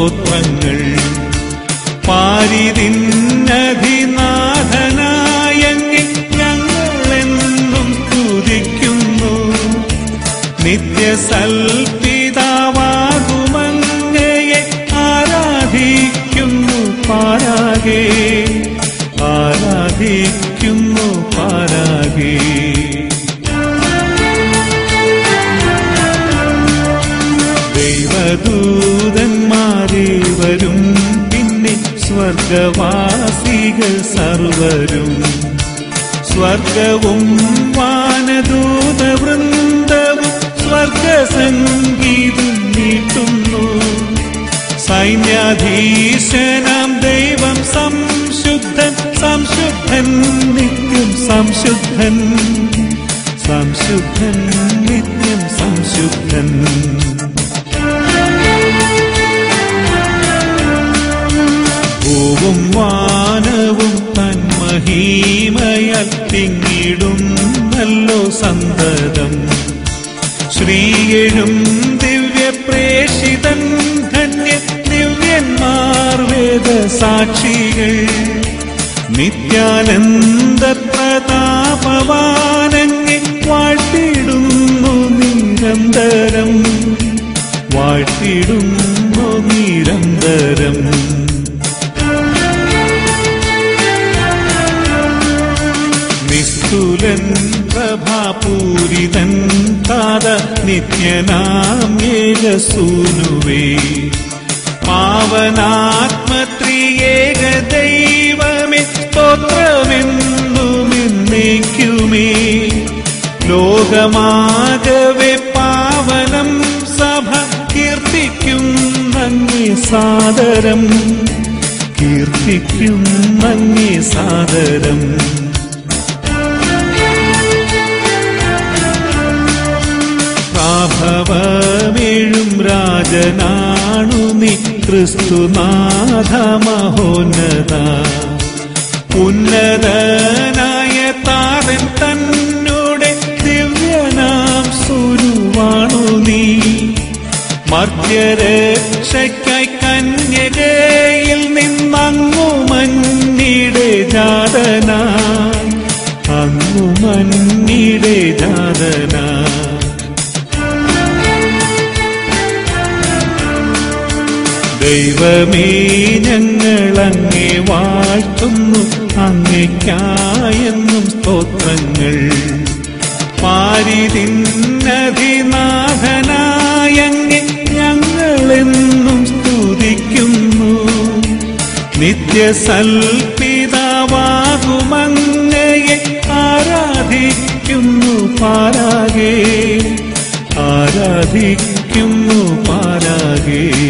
സ്തോത്രങ്ങൾ പാരിതിന്നധിനാഥനായങ്ങി ഞങ്ങളെന്നും സ്തുതിക്കുന്നു നിത്യസൽപിതാവാകുമങ്ങയെ ആരാധിക്കുന്നു പാരാകെ ആരാധിക്കുന്നു പാരാകെ ദൈവദൂതന്മാരേവരും പിന്നെ സ്വർഗവാസികൾ സർവരും സ്വർഗവും വാനദൂതവൃന്ദവും സ്വർഗസംഗീതം നീട്ടുന്നു സൈന്യാധീശനാം ദൈവം സംശുദ്ധൻ സംശുദ്ധൻ നിത്യം സംശുദ്ധൻ സംശുദ്ധൻ നിത്യം സംശുദ്ധൻ ഭൂവും വാനവും തന്മഹീമയാൽ തിങ്ങിടുന്നല്ലോ സന്തതം ശ്രീയഴും ദിവ്യപ്രേഷിതൻ ധന്യ ദിവ്യന്മാർ വേദ സാക്ഷികൾ നിത്യാനന്ദ പ്രതാപവാനങ്ങെ വാഴ്ത്തിടുന്നു നിരന്തരം വാഴ്ത്തിടുന്നു നിരന്തരം നിസ്തുലൻ പ്രഭാപൂരിതൻ താത നിത്യനാം ഏകസൂനുവേ പാവനാത്മത്രിയേക ദൈവമേ സ്തോത്രമെന്നുമെന്നേക്കുമേ ലോകമാകവെ പാവനം സഭ കീർത്തിക്കും നന്ദി സാദരം കീർത്തിക്കും നന്ദി സാദരം പ്രാഭവമേഴും രാജനാണു നീ ക്രിസ്തുനാഥ മഹോന്നത ഉന്നതനായ താരൻ തന്നോടെ ദിവ്യനാം സുരുവാണു നീ മർത്യരക്ഷയ്ക്കായി കന്യകയിൽ നിന്നങ്ങു മന്നിടെ ജാതന അങ്ങു മന്നിടെ ജാതന ദൈവമേ ഞങ്ങൾ അങ്ങേ വാഴ്ത്തുന്നു അങ്ങയ്ക്കായെന്നും സ്തോത്രങ്ങൾ പാരിതിന്നധിനാഥനായങ്ങെ ഞങ്ങളെന്നും സ്തുതിക്കുന്നു നിത്യസൽപിതാവാകുമങ്ങയെ ആരാധിക്കുന്നു പാരാകെ ആരാധിക്കുന്നു പാരാകെ